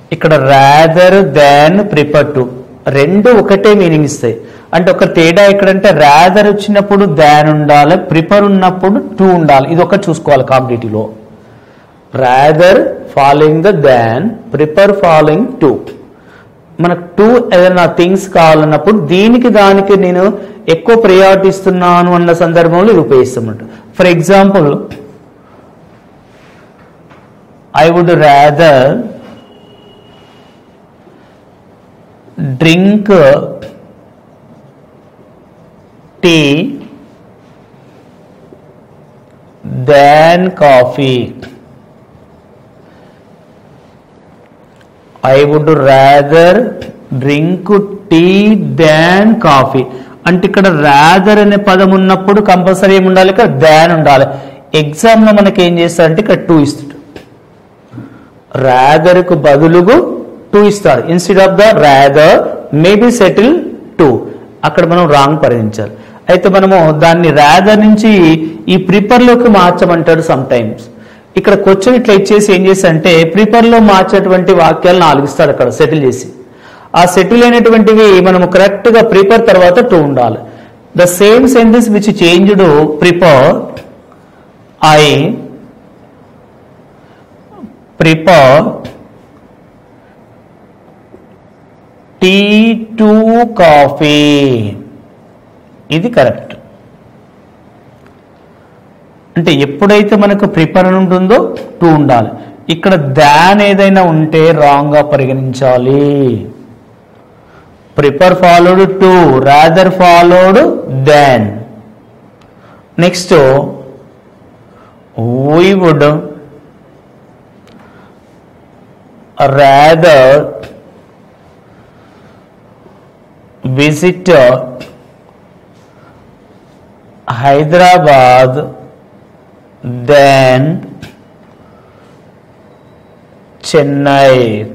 ఇక్కడ rather than prepare to రెండు ఒకటే మీనింగ్ ఇస్తాయి అంటే ఒక తేడా ఎక్కడంటే రాదర్ వచ్చినప్పుడు దాన్ ఉండాలి ప్రిపర్ ఉన్నప్పుడు టు ఉండాలి ఇది ఒకటి చూసుకోవాలి కాంపిటేటివ్లో rather following the than prefer following to మనకు టూ ఏదైనా థింగ్స్ కావాలన్నప్పుడు దీనికి దానికి నేను ఎక్కువ ప్రయారిటీ ఇస్తున్నాను అన్న సందర్భంలో ఇది ఉపయోగిస్తామంట for example I would rather drink tea than coffee I would rather drink tea than coffee అంటే ఇక్కడ రాదర్ అనే పదం ఉన్నప్పుడు కంపల్సరీ ఏమి ఉండాలి ఇక్కడ దాన్ ఉండాలి ఎగ్జామ్ లో మనకి ఏం చేస్తారంటే ఇక్కడ టూ ఇస్తాడు రాదర్ కు బదులుగు టూ ఇస్తాడు instead of the rather maybe settle to అక్కడ మనం రాంగ్ పరిగణించాలి అయితే మనము దాన్ని రాదర్ నుంచి ఈ ప్రిపర్ లోకి మార్చమంటాడు సమ్ టైమ్స్ ఇక్కడ క్వశ్చన్ ఇట్లా ఇచ్చేసి ఏం చేసి అంటే ప్రిపర్ లో మార్చేటువంటి వాక్యాలు నాలుగు ఇస్తాడు అక్కడ సెటిల్ చేసి ఆ సెటిల్ అయినటువంటివి మనము కరెక్ట్ గా ప్రిపర్ తర్వాత టూ ఉండాలి the same sentence which changed prefer I prefer tea to coffee ఇది కరెక్ట్ అంటే ఎప్పుడైతే మనకు ప్రిపర్ అని ఉంటుందో టూ ఉండాలి ఇక్కడ దాన్ ఏదైనా ఉంటే రాంగ్ గా పరిగణించాలి prefer followed to rather followed than next we would rather visit Hyderabad than Chennai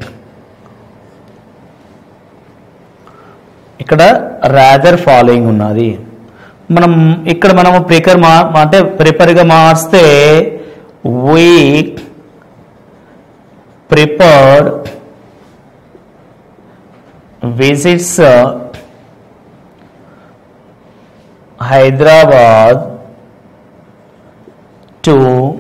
ఇక్కడ రాదర్ ఫాలోయింగ్ ఉన్నది మనం ఇక్కడ మనము ప్రికర్ మా అంటే ప్రిపర్గా మార్స్తే we preferred visits Hyderabad to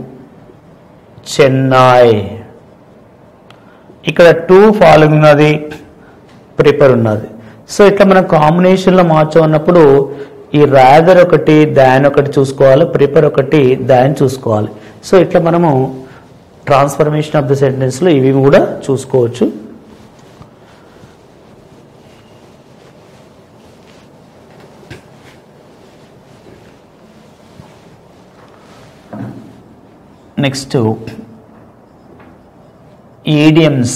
Chennai ఇక్కడ టూ ఫాలోయింగ్ ఉన్నది ప్రిపర్ ఉన్నది సో ఇట్లా మనం కాంబినేషన్లో మార్చమన్నప్పుడు ఈ రాదర్ ఒకటి దాన్ ఒకటి చూసుకోవాలి ప్రిపర్ ఒకటి దాన్ చూసుకోవాలి సో ఇట్లా మనము ట్రాన్స్ఫర్మేషన్ ఆఫ్ ద సెంటెన్స్లో ఇవి కూడా చూసుకోవచ్చు next idioms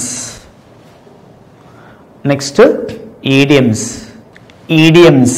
next idioms idioms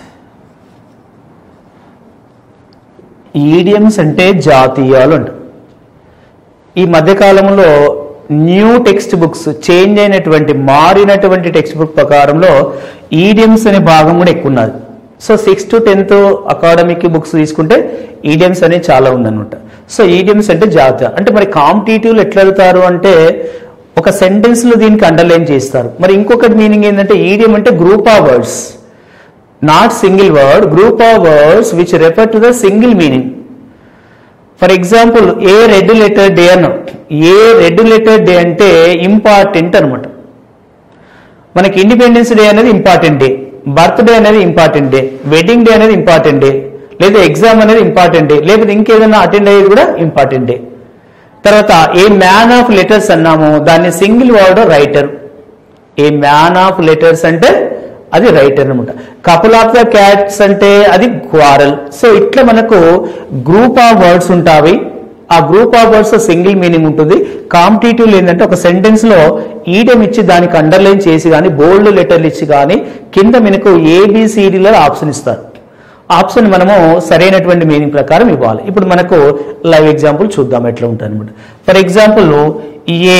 idioms అంటే జాతీయాలు అంట ఈ మధ్యకాలంలో న్యూ టెక్స్ట్ బుక్స్ చేంజ్ అయినటువంటి మారినటువంటి టెక్స్ట్ బుక్ ప్రకారంలో ఈడియమ్స్ అనే భాగం కూడా ఎక్కువ ఉన్నది so sixth to tenth academic books తీసుకుంటే ఈడియమ్స్ అనేది చాలా ఉందన్నమాట సో ఈడియమ్స్ అంటే జాతీయ అంటే మరి కాంపిటేటివ్లు ఎట్లా అడుగుతారు అంటే ఒక సెంటెన్స్ లో దీనికి అండర్లైన్ చేస్తారు మరి ఇంకొకటి మీనింగ్ ఏంటంటే ఈడియం అంటే group of words not single word group of words which refer to the single meaning for example a red letter day అన్న ఏ రెడ్ లెటర్ డే అంటే ఇంపార్టెంట్ అనమాట మనకి ఇండిపెండెన్స్ డే అనేది ఇంపార్టెంట్ డే బర్త్డే అనేది important day wedding day అనేది important day లేదా exam అనేది important day లేకపోతే ఇంకేదైనా అటెండ్ అయ్యేది కూడా ఇంపార్టెంట్ డే తర్వాత ఏ మ్యాన్ ఆఫ్ లెటర్స్ అన్నాము దాన్ని single word writer a man of letters అంటే అది రైటర్ అనమాట కపుల్ ఆఫ్ ద క్యాట్స్ అంటే అది క్వారల్ సో ఇట్లా మనకు గ్రూప్ ఆఫ్ వర్డ్స్ ఉంటావి ఆ group of words single meaning ఉంటుంది కాంపిటేటివ్ ఏంటంటే ఒక సెంటెన్స్ లో ఈడెం ఇచ్చి దానికి అండర్లైన్ చేసి కానీ బోల్డ్ లెటర్లు ఇచ్చి కానీ కింద మనకు ఏబిసిడిలో ఆప్షన్ ఇస్తారు ఆప్షన్ మనము సరైనటువంటి మీనింగ్ ప్రకారం ఇవ్వాలి ఇప్పుడు మనకు లైవ్ ఎగ్జాంపుల్ చూద్దాం ఎట్లా ఉంటుంది అనమాట for example a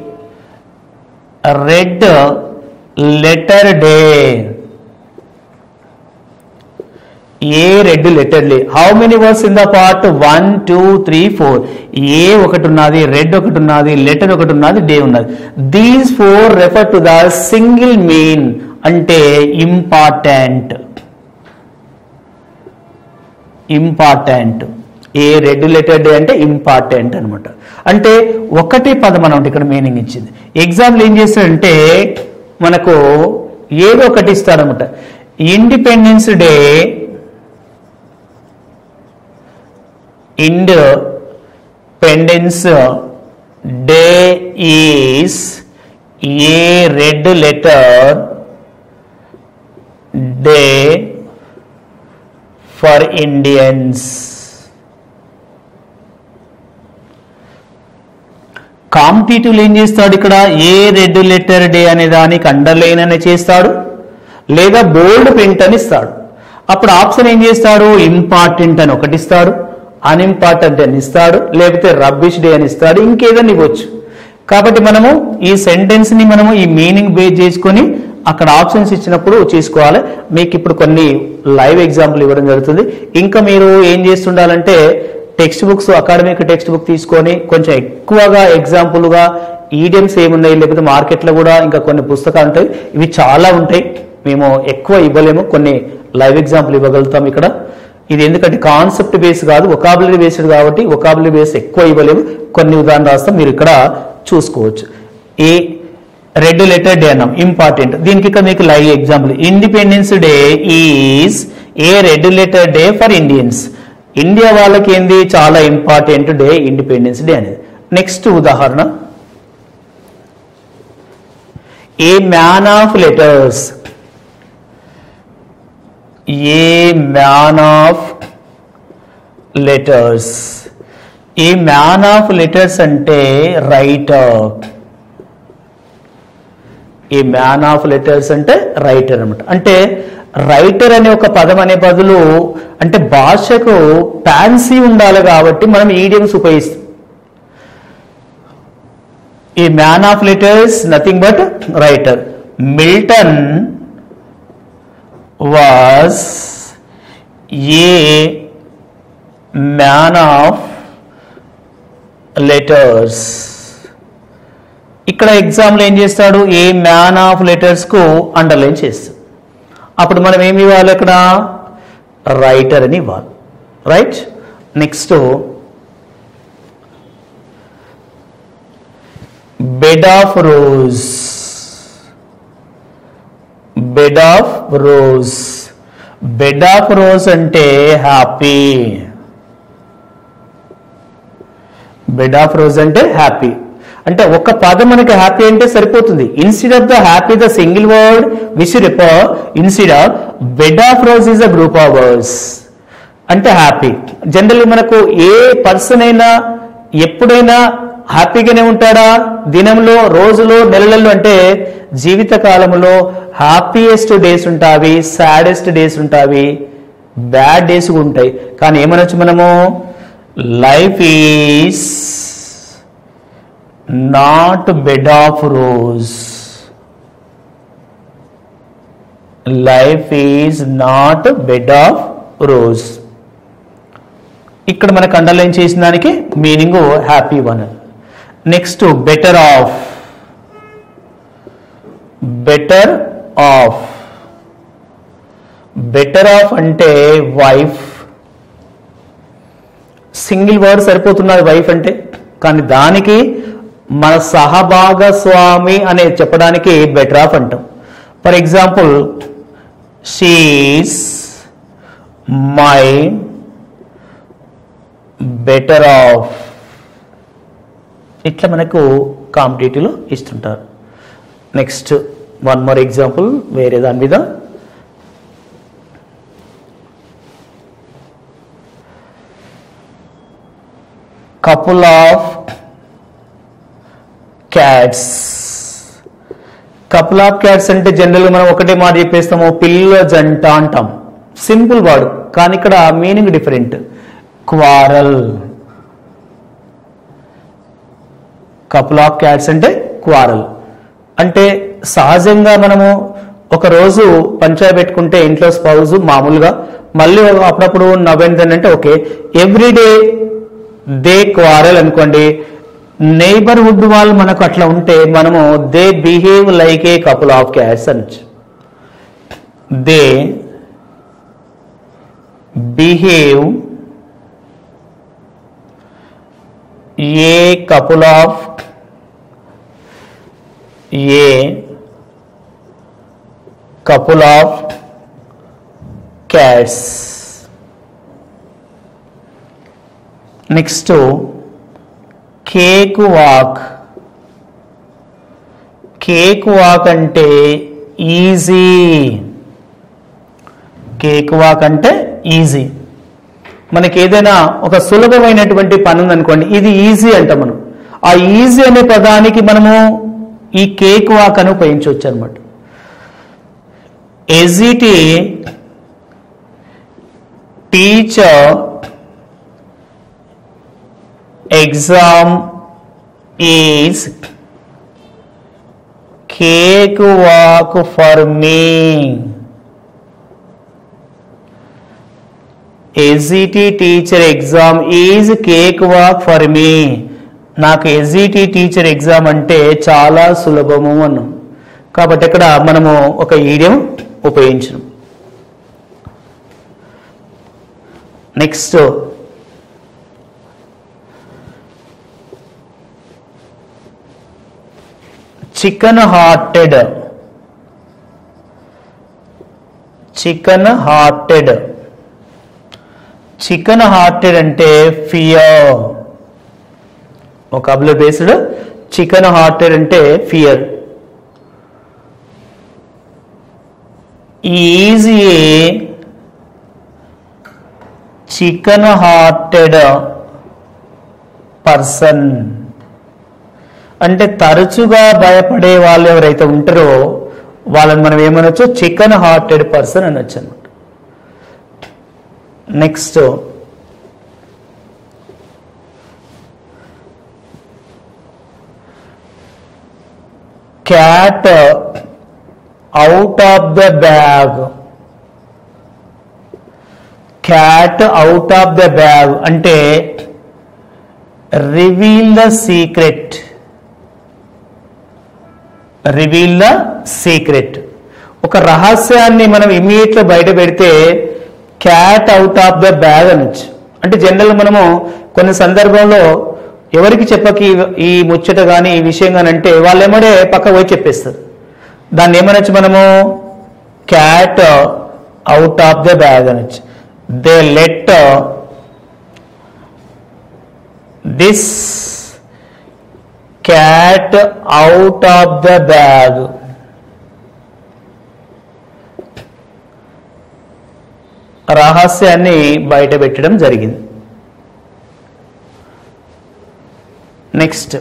red letter day a red letter లే how many words in the part one two three four a ఒకటి ఉన్నది రెడ్ ఒకటి ఉన్నది లెటర్ ఒకటి ఉన్నది డే ఉన్నది these four refer to the single main అంటే important important a red letter day అంటే ఇంపార్టెంట్ అనమాట అంటే ఒకటే పదం అనమాట ఇక్కడ మీనింగ్ ఇచ్చింది ఎగ్జాంపుల్ ఏం చేస్తాడంటే మనకు ఏదో ఒకటి ఇస్తాడనమాట independence day independence day is a red letter day for Indians competitive ఏం చేస్తాడు ఇక్కడ ఏ రెడ్ లెటర్ డే అనే దానికి అండర్లైన్ అని చేస్తాడు లేదా బోల్డ్ ప్రింట్ అని ఇస్తాడు అప్పుడు ఆప్షన్ ఏం చేస్తాడు ఇంపార్టెంట్ అని ఒకటి ఇస్తాడు అన్ఇంపార్టెంట్ అని ఇస్తాడు లేకపోతే రబ్బిష్ డే అని ఇస్తాడు ఇంకేదని ఇవ్వచ్చు కాబట్టి మనము ఈ సెంటెన్స్ ని మనము ఈ మీనింగ్ బేస్ చేసుకొని అక్కడ ఆప్షన్స్ ఇచ్చినప్పుడు చేసుకోవాలి మీకు ఇప్పుడు కొన్ని లైవ్ ఎగ్జాంపుల్ ఇవ్వడం జరుగుతుంది ఇంకా మీరు ఏం చేస్తుండాలంటే text books academic text book తీసుకొని కొంచెం ఎక్కువగా ఎగ్జాంపుల్గా ఈడియమ్స్ ఏమున్నాయి లేకపోతే మార్కెట్లో కూడా ఇంకా కొన్ని పుస్తకాలు ఉంటాయి ఇవి చాలా ఉంటాయి మేము ఎక్కువ ఇవ్వలేము కొన్ని లైవ్ ఎగ్జాంపుల్ ఇవ్వగలుగుతాం ఇక్కడ ఇది ఎందుకంటే కాన్సెప్ట్ బేస్ కాదు ఒకాబులరీ బేస్డ్ కాబట్టి ఒకాబులరీ బేస్ ఎక్కువ ఇవ్వలేము కొన్ని ఉదాహరణ రాస్తాం మీరు ఇక్కడ చూసుకోవచ్చు ఏ రెడ్ లెటర్ డే అన్నాం ఇంపార్టెంట్ దీనికి ఇక్కడ మీకు live example independence day is a red letter day for Indians India వాళ్ళకి ఏంది చాలా ఇంపార్టెంట్ డే ఇండిపెండెన్స్ డే అనేది నెక్స్ట్ ఉదాహరణ a man of letters a man of letters ఈ మ్యాన్ ఆఫ్ లెటర్స్ అంటే రైటర్ ఈ మ్యాన్ ఆఫ్ లెటర్స్ అంటే writer అనమాట అంటే రైటర్ అనే ఒక పదం అనే బదులు అంటే భాషకు ఫ్యాన్సీ ఉండాలి కాబట్టి మనం ఈడియమ్స్ ఉపయోగిస్తాం ఈ man of letters nothing but writer Milton was a man of letters ఇక్కడ ఎగ్జామ్లో ఏం చేస్తాడు ఏ మ్యాన్ ఆఫ్ లెటర్స్ కు అండర్లైన్ చేస్తాడు అప్పుడు మనం ఏమి ఇవ్వాలి అక్కడ రైటర్ అని ఇవ్వాలి right next bed of rose bed of rose bed of rose అంటే హ్యాపీ బెడ్ ఆఫ్ రోజ్ అంటే హ్యాపీ అంటే ఒక పదం మనకి హ్యాపీ అంటే సరిపోతుంది instead of the happy the single word which refer instead of bed of rose is a group of words అంటే happy generally మనకు ఏ పర్సన్ అయినా ఎప్పుడైనా హ్యాపీగానే ఉంటాడా దినంలో రోజులో నెలలలో అంటే జీవిత కాలంలో హ్యాపీయెస్ట్ డేస్ ఉంటావి సాడెస్ట్ డేస్ ఉంటావి బ్యాడ్ డేస్ ఉంటాయి కానీ ఏమనొచ్చు మనము life is not bed of rose life is not bed of rose ఇక్కడ మనకు అండర్లైన్ చేసిన దానికి meaning happy one next better half better half better half అంటే వైఫ్ సింగిల్ వర్డ్ సరిపోతున్నది వైఫ్ అంటే కానీ దానికి మన సహభాగస్వామి అనే చెప్పడానికి బెటర్ ఆఫ్ అంటాం for example she's my better half ఇట్లా మనకు కాంపిటేటివ్లో ఇస్తుంటారు నెక్స్ట్ వన్ మోర్ ఎగ్జాంపుల్ వేరే దాని మీద couple of cats couple of cats అంటే జనరల్గా మనం ఒకటే మాట చెప్పేస్తాము పిల్ల జంట అంటాం సింపుల్ వర్డ్ కానీ ఇక్కడ meaning different quarrel couple of cats అంటే క్వారల్ అంటే సహజంగా మనము ఒక రోజు పంచాయతీ పెట్టుకుంటే ఇంట్లో స్పౌజ్ మామూలుగా మళ్ళీ ఒక- అప్పుడప్పుడు నవ్వేందని అంటే ఓకే ఎవ్రీడే దే క్వారల్ అనుకోండి నైబర్హుడ్ వాళ్ళు మనకు అట్లా ఉంటే మనము they behave like a couple of cats అనొచ్చు they behave a couple of a couple of cats next cake walk cake walk అంటే ఈజీ కేక్ వాక్ అంటే ఈజీ మనకి ఏదైనా ఒక సులభమైనటువంటి పని ఉందనుకోండి ఇది ఈజీ అంట మనం ఆ ఈజీ అనే పదానికి మనము ఈ కేక్ వాక్ అని ఉపయోగించవచ్చు అనమాట SGT teacher exam is cake walk for me SGT teacher exam is cake walk for me నాకు ఎస్జిటి టీచర్ ఎగ్జామ్ అంటే చాలా సులభము అన్నాం కాబట్టి ఇక్కడ మనము ఒక ఈడియం ఉపయోగించడం next chicken hearted chicken hearted chicken hearted అంటే ఫియర్ ఒక అబ్లో బేస్డ్ చికెన్ హార్టెడ్ అంటే fear is a chicken hearted person అంటే తరచుగా భయపడే వాళ్ళు ఎవరైతే ఉంటారో వాళ్ళని మనం ఏమనొచ్చు చికెన్ హార్టెడ్ పర్సన్ అనొచ్చు అనమాట next cat out of the bag cat out of the bag అంటే reveal the secret reveal the secret ఒక రహస్యాన్ని మనం ఇమీడియట్ గా బయట పెడితే cat out of the bag అనొచ్చు అంటే జనరల్ మనము కొన్ని సందర్భంలో ఎవరికి చెప్పకి ఈ ముచ్చట కానీ ఈ విషయం కానీ అంటే వాళ్ళు ఏమడే పక్క పోయి చెప్పేస్తారు దాన్ని ఏమనొచ్చు మనము cat out of the bag అనొచ్చు they let this cat out of the bag రహస్యాన్ని బయట పెట్టడం జరిగింది next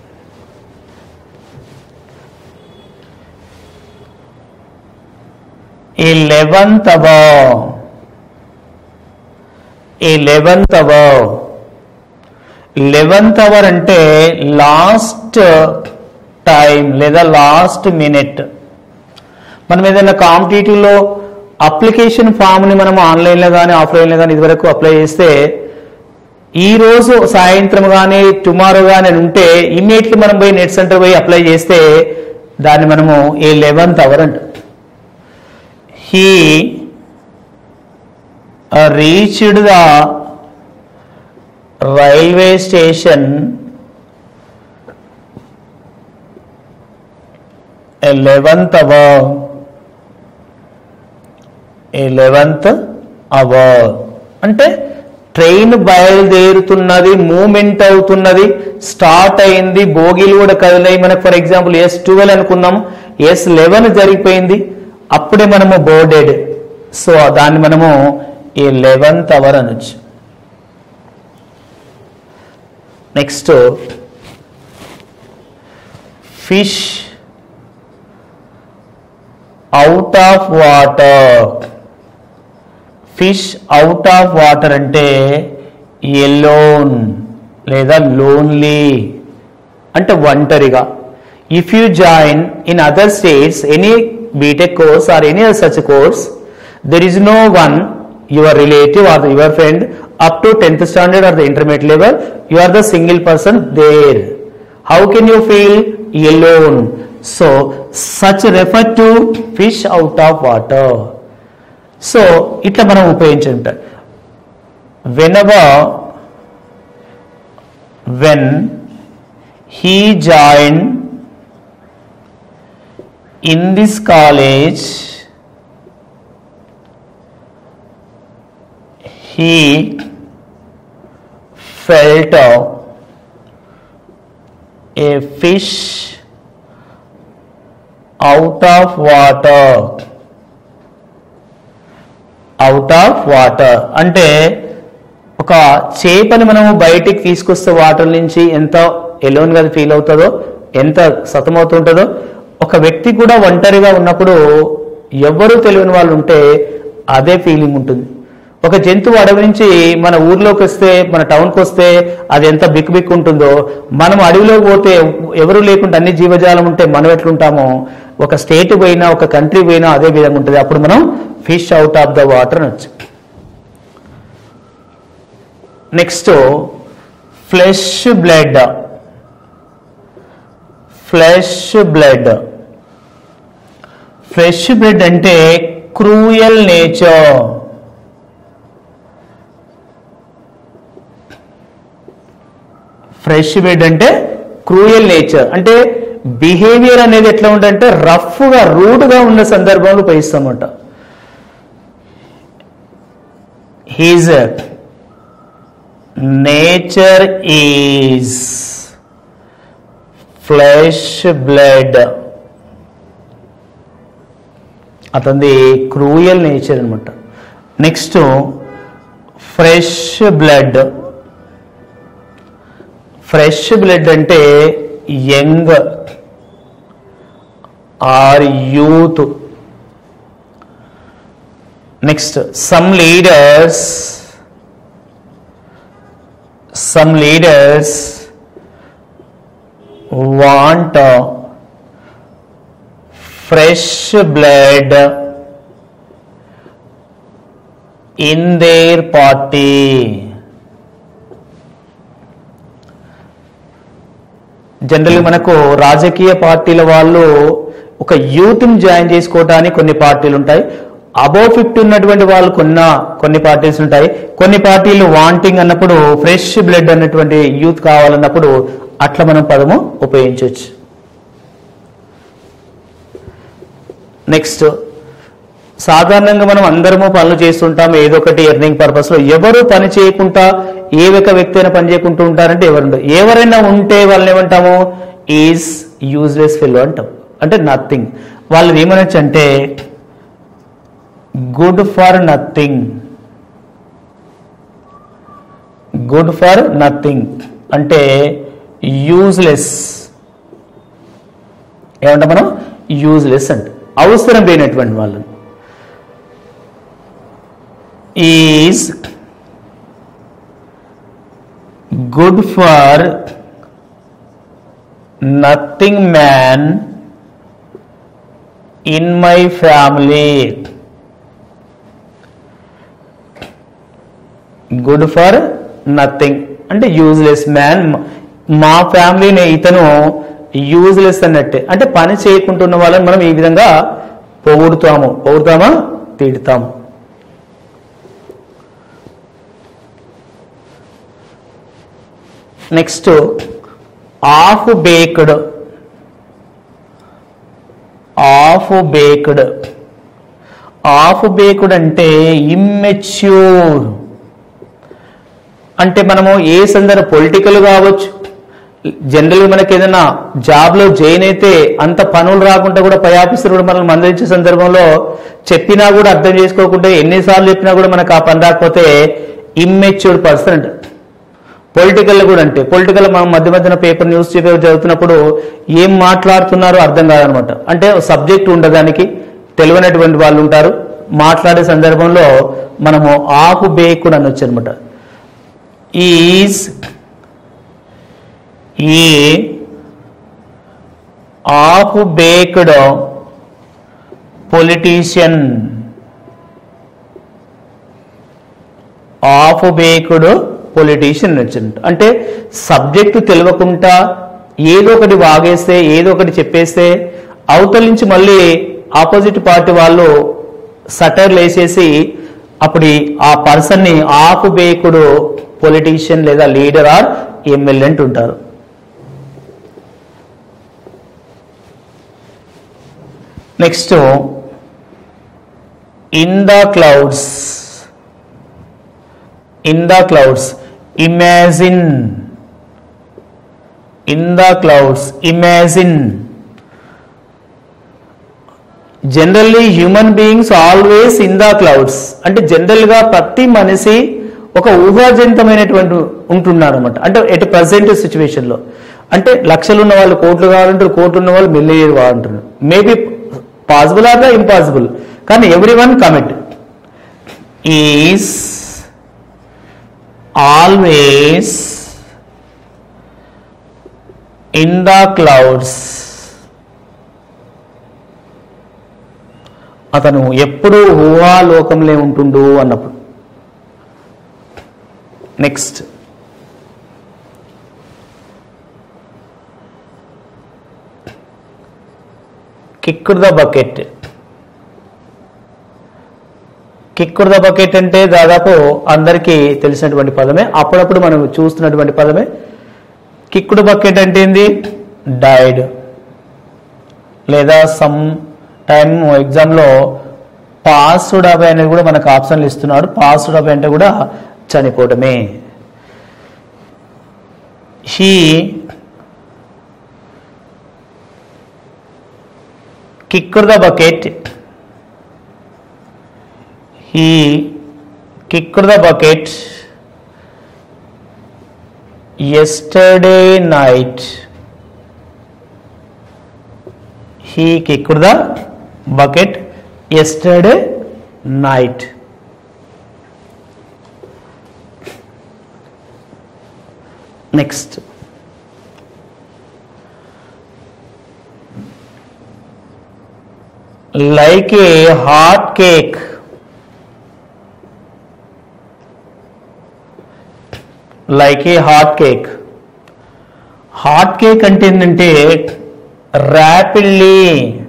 eleventh hour eleventh hour eleventh hour అంటే లాస్ట్ టైం లేదా లాస్ట్ మినిట్ మనం ఏదైనా కాంపిటేటివ్లో అప్లికేషన్ ఫామ్ని మనం ఆన్లైన్లో కానీ ఆఫ్లైన్లో కానీ ఇదివరకు అప్లై చేస్తే ఈ రోజు సాయంత్రం కానీ టుమారో కానీ ఉంటే ఇమ్మీడియట్లీ మనం పోయి నెట్ సెంటర్ పోయి అప్లై చేస్తే దాన్ని మనము ఏ లెవెన్త్ అవర్ అంట he reached the railway station eleventh hour eleventh hour అంటే ట్రైన్ బయలుదేరుతున్నది మూమెంట్ అవుతున్నది స్టార్ట్ అయింది బోగీలు కూడా కదిలాయి మనకు ఫర్ ఎగ్జాంపుల్ ఎస్ ట్వెల్వ్ అనుకుందాం ఎస్ లెవెన్ జరిగిపోయింది అప్పుడే మనము బోర్డెడ్ సో దాన్ని మనము ఈ లెవెన్త్ అవర్ అనొచ్చు next fish out of water fish out of water అంటే ఎలోన్ లేదా లోన్లీ అంటే ఒంటరిగా if you join in other states any BTech course are any such course there is no one your relative or the, your friend up to 10th standard or the intermediate level you are the single person there how can you feel alone so such refer to fish out of water so ఇట్లా మనం ఉపయోగించుంటాం whenever when he joined in this college he felt a fish out of water out of water అంటే ఒక చేపని మనము బయటికి తీసుకొస్తే water నుంచి ఎంత ఎలోన్ గా ఫీల్ అవుతుందో ఎంత సతమవుతుంటుందో ఒక వ్యక్తి కూడా ఒంటరిగా ఉన్నప్పుడు ఎవ్వరూ తెలియని వాళ్ళు ఉంటే అదే ఫీలింగ్ ఉంటుంది ఒక జంతువు అడవి నుంచి మన ఊర్లోకి వస్తే మన టౌన్కి వస్తే అది ఎంత బిక్కు బిక్కు ఉంటుందో మనం అడవిలోకి పోతే ఎవరు లేకుండా అన్ని జీవజాలం ఉంటే మనం ఎట్లుంటామో ఒక స్టేట్ పోయినా ఒక కంట్రీ పోయినా అదే విధంగా ఉంటుంది అప్పుడు మనం fish out of the water అనొచ్చు next flesh blood flesh blood fresh blood అంటే క్రూయల్ నేచర్ ఫ్రెష్ బ్లడ్ అంటే క్రూయల్ నేచర్ అంటే బిహేవియర్ అనేది ఎట్లా ఉందంటే రఫ్గా రూడ్గా ఉన్న సందర్భంలో ఉపయోగిస్తామంట his nature is flesh blood అతనిది క్రూయల్ నేచర్ అనమాట next fresh blood fresh blood అంటే young or youth next some leaders some leaders want fresh blood in their party జనరల్గా మనకు రాజకీయ పార్టీల వాళ్ళు ఒక యూత్ని జాయిన్ చేసుకోవడానికి కొన్ని పార్టీలు ఉంటాయి అబౌవ్ ఫిఫ్టీ ఉన్నటువంటి వాళ్ళు కొన్న కొన్ని పార్టీస్ ఉంటాయి కొన్ని పార్టీలు వాంటింగ్ అన్నప్పుడు ఫ్రెష్ బ్లడ్ అన్నటువంటి యూత్ కావాలన్నప్పుడు అట్లా మనం పదము ఉపయోగించవచ్చు నెక్స్ట్ సాధారణంగా మనం అందరము పనులు చేస్తుంటాం ఏదో ఒకటి ఎర్నింగ్ పర్పస్ లో ఎవరు పని చేయకుండా ఏ ఒక్క వ్యక్తి అయినా పని చేయకుంటూ ఉంటారంటే ఎవరు ఉండరు. ఎవరైనా ఉంటే వాళ్ళని ఏమంటాము ఈజ్ యూజ్లెస్ ఫెలో అంటాం అంటే నథింగ్ వాళ్ళని ఏమనొచ్చు అంటే good for nothing good for nothing అంటే యూజ్లెస్ ఏమంటాం మనం యూజ్లెస్ అంటే అవసరం లేనటువంటి వాళ్ళని is good for nothing man in my family good for nothing అంటే యూజ్లెస్ మ్యాన్ మా ఫ్యామిలీని ఇతను యూజ్లెస్ అన్నట్టే అంటే పని చేయకుంటున్న వాళ్ళని మనం ఈ విధంగా పొగుడుతాము పొగుడుతామా తిడతాము next half baked half baked half baked అంటే ఇమ్మెచ్యూర్ అంటే మనము ఏ సందర్భ పొలిటికల్ కావచ్చు జనరల్గా మనకి ఏదైనా జాబ్లో జాయిన్ అయితే అంత పనులు రాకుండా కూడా పై ఆఫీసర్ కూడా మనల్ని మందలించే సందర్భంలో చెప్పినా కూడా అర్థం చేసుకోకుండా ఎన్నిసార్లు చెప్పినా కూడా మనకు ఆ పని రాకపోతే ఇమ్మెచ్యూర్డ్ పర్సన్ అంట పొలిటికల్ కూడా అంటే పొలిటికల్ మనం మధ్య మధ్యన పేపర్ న్యూస్ పేపర్ చదువుతున్నప్పుడు ఏం మాట్లాడుతున్నారో అర్థం కాదనమాట అంటే సబ్జెక్ట్ ఉండదానికి తెలియనటువంటి వాళ్ళు ఉంటారు మాట్లాడే సందర్భంలో మనము ఆకు బేకుడు అనొచ్చు అనమాట ఈజ్ ఈ half baked politician half baked politician వచ్చింది అంటే సబ్జెక్టు తెలియకుండా ఏదో ఒకటి వాగేస్తే ఏదో ఒకటి చెప్పేస్తే అవతల నుంచి మళ్ళీ ఆపోజిట్ పార్టీ వాళ్ళు సటర్లు వేసేసి అప్పుడు ఆ పర్సన్ ని ఆఫ్ బేక్డ్ పొలిటీషియన్ లేదా లీడర్ ఆర్ ఎమ్మెల్యే అంటుంటారు next in the clouds in the clouds imagine in the clouds imagine generally human beings always in the clouds అంటే జనరల్ గా ప్రతి మనిషి ఒక ఊహాజనితమైనటువంటి ఉంటున్నారు అనమాట అంటే ఎట్ ప్రజెంట్ సిచ్యువేషన్ లో అంటే లక్షలు ఉన్న వాళ్ళు కోట్లు కావాలంటారు కోట్లు ఉన్న వాళ్ళు మిలియన్ కావాలంటారు maybe possible or the impossible కానీ every one commit is always in the clouds అతను ఎప్పుడూ ఊహాలోకంలో ఉంటుండు అన్నప్పుడు next kicked the bucket kicked the bucket అంటే దాదాపు అందరికీ తెలిసినటువంటి పదమే అప్పుడప్పుడు మనం చూస్తున్నటువంటి పదమే కిక్కుడు బకెట్ అంటే ఏంది డైడ్ లేదా సమ్ టైం ఎగ్జామ్లో పాస్డ్ అబై అనేది కూడా మనకు ఆప్షన్లు ఇస్తున్నాడు పాస్డ్ అబై అంటే కూడా చనిపోవడమే he kicked the bucket he kicked the bucket yesterday night he kicked the bucket yesterday night next like a hot cake like a hot cake hot cake అంటే ఏంటంటే ర్యాపిడ్లీ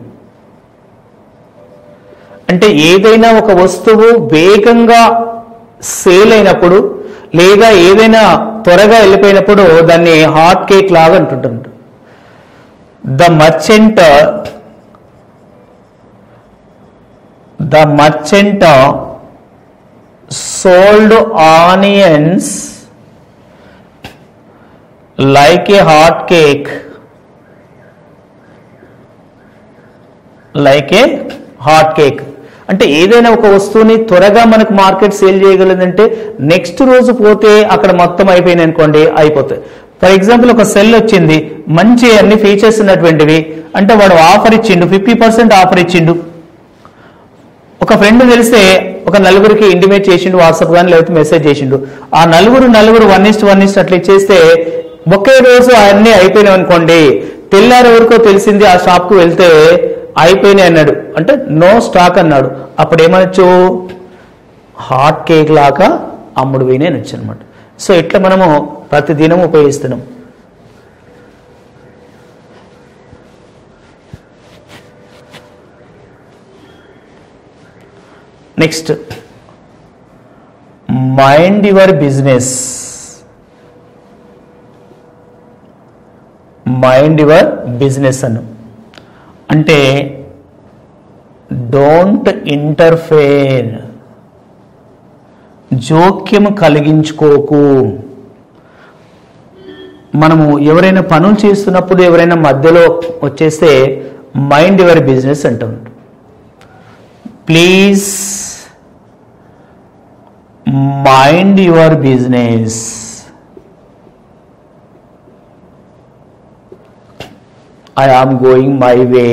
అంటే ఏదైనా ఒక వస్తువు వేగంగా సేల్ అయినప్పుడు లేదా ఏదైనా త్వరగా వెళ్ళిపోయినప్పుడు దాన్ని హాట్ కేక్ లాగా అంటుంటారు the merchant the merchant sold onions like a hot cake like a hot cake అంటే ఏదైనా ఒక వస్తువుని త్వరగా మనకు మార్కెట్ సేల్ చేయగలదంటే నెక్స్ట్ రోజు పోతే అక్కడ మొత్తం అయిపోయినాయి అనుకోండి అయిపోతాయి ఫర్ ఎగ్జాంపుల్ ఒక సెల్ వచ్చింది మంచి అన్ని ఫీచర్స్ ఉన్నటువంటివి అంటే వాడు ఆఫర్ ఇచ్చిండు ఫిఫ్టీ పర్సెంట్ ఆఫర్ ఇచ్చిండు ఒక ఫ్రెండ్ తెలిస్తే ఒక నలుగురికి ఇంటిమేట్ చేసిండు వాట్సాప్ కానీ లేకపోతే మెసేజ్ చేసిండు ఆ నలుగురు నలుగురు వన్ ఇస్ట్ వన్ ఇస్ట్ అట్లా ఇచ్చేస్తే ఒకే రోజు అన్నీ అయిపోయినాయి అనుకోండి తెల్లారి వరకు తెలిసింది ఆ షాప్ కు వెళ్తే అయిపోయినాయి అన్నాడు అంటే నో స్టాక్ అన్నాడు అప్పుడు ఏమనొచ్చు హాట్ కేక్ లాగా అమ్ముడు పోయినాయి అనొచ్చు అనమాట సో ఇట్లా మనము ప్రతిదినం ఉపయోగిస్తున్నాం next mind your business mind your business అను అంటే డోంట్ ఇంటర్ఫేర్ జోక్యం కలిగించుకోకు మనము ఎవరైనా పనులు చేస్తున్నప్పుడు ఎవరైనా మధ్యలో వచ్చేస్తే మైండ్ యువర్ బిజినెస్ అంటాం please mind your business I am going my way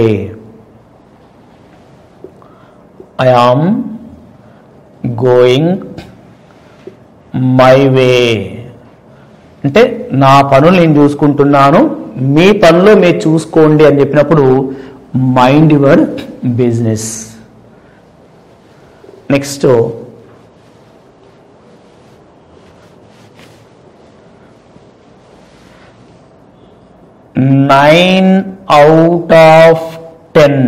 I am going my way అంటే నా పనులు నేను చూసుకుంటున్నాను మీ పనులు మీరు చూసుకోండి అని చెప్పినప్పుడు mind your business next nine out of ten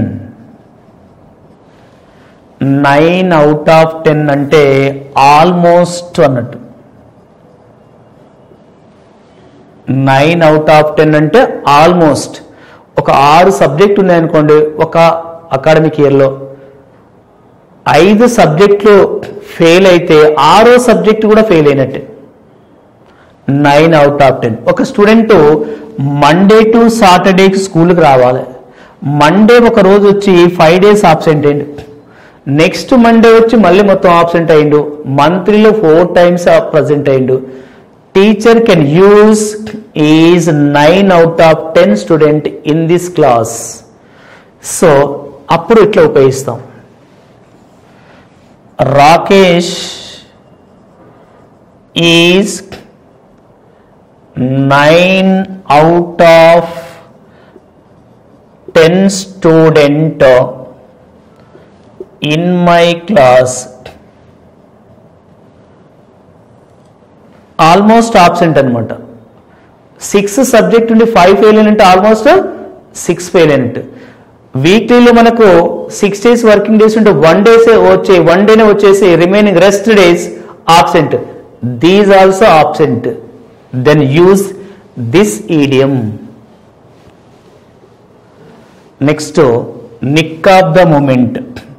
nine out of ten అంటే ఆల్మోస్ట్ అన్నట్టు నైన్ అవుట్ ఆఫ్ టెన్ అంటే ఆల్మోస్ట్ ఒక ఆరు సబ్జెక్ట్ ఉన్నాయనుకోండి ఒక అకాడమిక్ ఇయర్లో ఐదు సబ్జెక్టులు ఫెయిల్ అయితే ఆరో సబ్జెక్ట్ కూడా ఫెయిల్ అయినట్టే నైన్ అవుట్ ఆఫ్ టెన్ ఒక స్టూడెంట్ మండే టు సాటర్డేకి స్కూల్కి రావాలి మండే ఒక రోజు వచ్చి ఫైవ్ డేస్ ఆబ్సెంట్ అయ్యిండు నెక్స్ట్ మండే వచ్చి మళ్ళీ మొత్తం ఆబ్సెంట్ అయ్యిండు మంత్లీలో ఫోర్ టైమ్స్ ప్రజెంట్ అయ్యిండు teacher can use is nine out of ten student in this class so అప్పుడు ఇట్లా ఉపయోగిస్తాం Rakesh is nine out of ten student in my class almost absent అనమాట సిక్స్ సబ్జెక్ట్ నుండి ఫైవ్ ఫెయిల్ అయినట్టు almost six fail అయినట్టు వీక్లీలో మనకు six days working days ఉంటే వన్ డేస్ వచ్చే వన్ డేనే వచ్చేసి remaining rest days absent these also absent then use this idiom next nick of the moment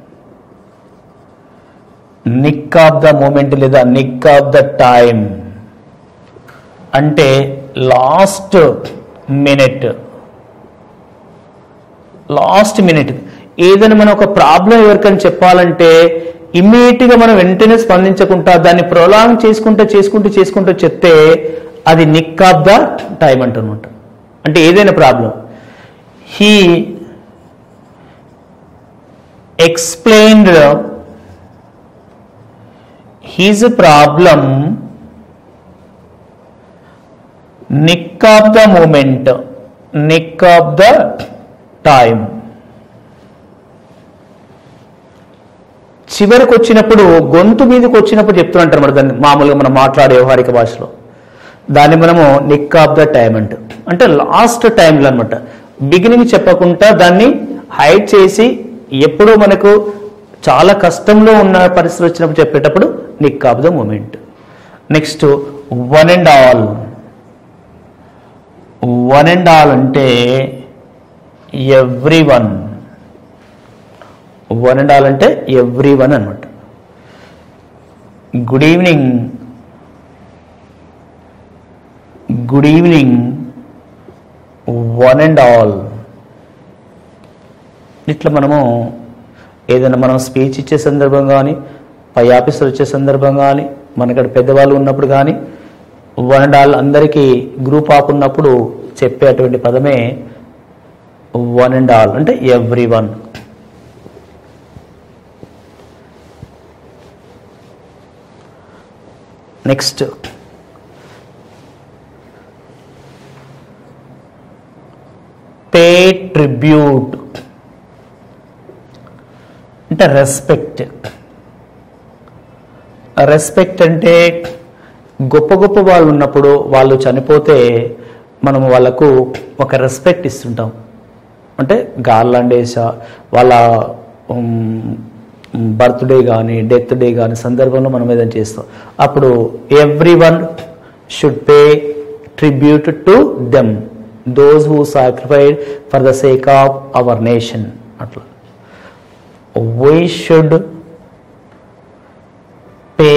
nick of the moment లేదా nick of the time అంటే last minute last minute ఏదైనా మనం ఒక problem ఎవరికైనా చెప్పాలంటే ఇమ్మీడియట్ గా మనం వెంటనే స్పందించకుండా దాన్ని ప్రొలాంగ్ చేసుకుంటూ చేసుకుంటూ చేసుకుంటూ చెప్తే అది నిక్ ఆఫ్ ద టైం అంటున్నమాట అంటే ఏదైనా problem he explained his problem nick of the moment nick of the time చివరికి వచ్చినప్పుడు గొంతు మీదకి వచ్చినప్పుడు చెప్తున్నట్టు మరి దాన్ని మామూలుగా మనం మాట్లాడే వ్యవహారిక భాషలో దాన్ని మనము నిక్ ఆఫ్ ద టైం అంట అంటే లాస్ట్ టైంలో అనమాట బిగినింగ్ చెప్పకుండా దాన్ని హైడ్ చేసి ఎప్పుడో మనకు చాలా కష్టంలో ఉన్న పరిస్థితి వచ్చినప్పుడు చెప్పేటప్పుడు nick of the moment next one and all one and all అంటే every one one and all అంటే ఎవ్రీ వన్ అనమాట good evening good evening one and all ఇట్లా మనము ఏదైనా మనం స్పీచ్ ఇచ్చే సందర్భం కానీ పై ఆఫీసర్ వచ్చే సందర్భం కానీ మనక్కడ పెద్దవాళ్ళు ఉన్నప్పుడు కానీ వన్ అండ్ ఆల్ అందరికీ గ్రూప్ ఆఫ్ ఉన్నప్పుడు చెప్పేటువంటి పదమే వన్ అండ్ ఆల్ అంటే every one next pay tribute అంటే రెస్పెక్ట్ రెస్పెక్ట్ అంటే గొప్ప గొప్ప వాళ్ళు ఉన్నప్పుడు వాళ్ళు చనిపోతే మనము వాళ్ళకు ఒక రెస్పెక్ట్ ఇస్తుంటాం అంటే గార్లాండేసా వాళ్ళ బర్త్డే కానీ డెత్ డే కానీ సందర్భంలో మనం ఏదైనా చేస్తాం అప్పుడు every one should pay tribute to them those who sacrificed for the sake of our nation అట్లా we should pay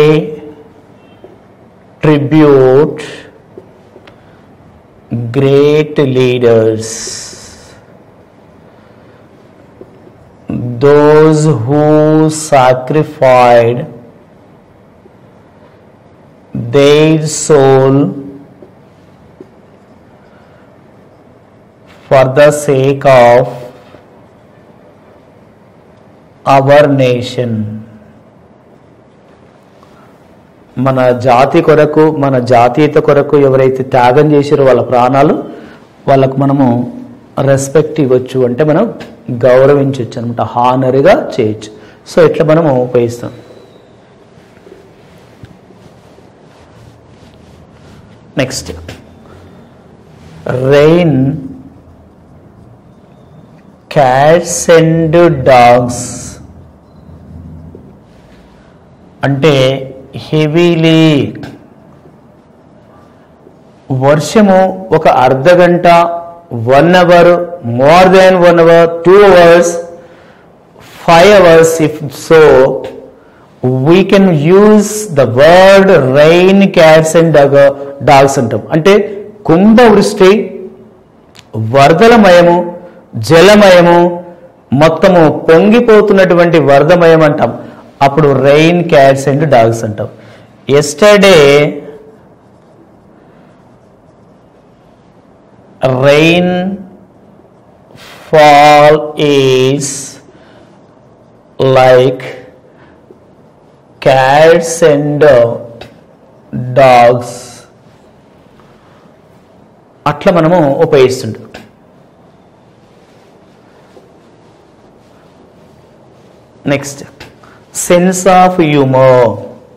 tribute great leaders those who sacrificed their soul for the sake of our nation మన జాతి కొరకు మన జాతీయత కొరకు ఎవరైతే త్యాగం చేసారో వాళ్ళ ప్రాణాలు వాళ్ళకు మనము రెస్పెక్ట్ ఇవ్వచ్చు అంటే మనం గౌరవించవచ్చు అనమాట హానర్గా చేయొచ్చు సో ఇట్లా మనము ఉపయోగిస్తాం next rain cats and dogs అంటే హెవీలీ వర్షము ఒక అర్ధ గంట one hour more than one hour two hours five hours if so we can use the word rain cats and dogs అంటాం అంటే కుంభవృష్టి వరదలమయము జలమయము మొత్తము పొంగిపోతున్నటువంటి వరదమయం అంటాం అప్పుడు రైన్ క్యాట్స్ అండ్ డాగ్స్ అంటాం yesterday rain fall is like cats and uh, dogs అట్లా మనము ఉపయోగిస్తుంటాం next sense of humour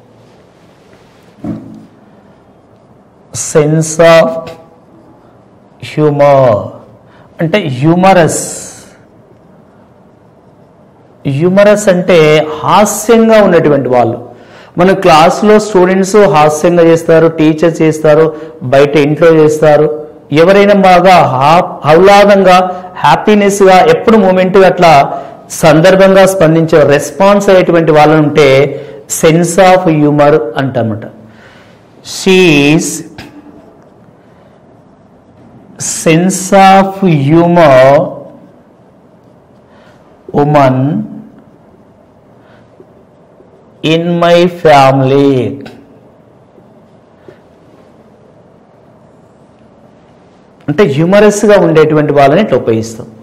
sense of humour అంటే హ్యూమరస్ హ్యూమరస్ అంటే హాస్యంగా ఉన్నటువంటి వాళ్ళు మన క్లాస్లో స్టూడెంట్స్ హాస్యంగా చేస్తారు టీచర్ చేస్తారు బయట ఇంట్లో చేస్తారు ఎవరైనా బాగా హా- ఆహ్లాదంగా హ్యాపీనెస్గా ఎప్పుడు మూమెంట్ అట్లా సందర్భంగా స్పందించే రెస్పాన్స్ అయ్యేటువంటి వాళ్ళు ఉంటే సెన్స్ ఆఫ్ హ్యూమర్ అంటన్నమాట she's sense of humor woman in my family అంటే హ్యూమరస్గా ఉండేటువంటి వాళ్ళని ఇట్లా ఉపయోగిస్తాం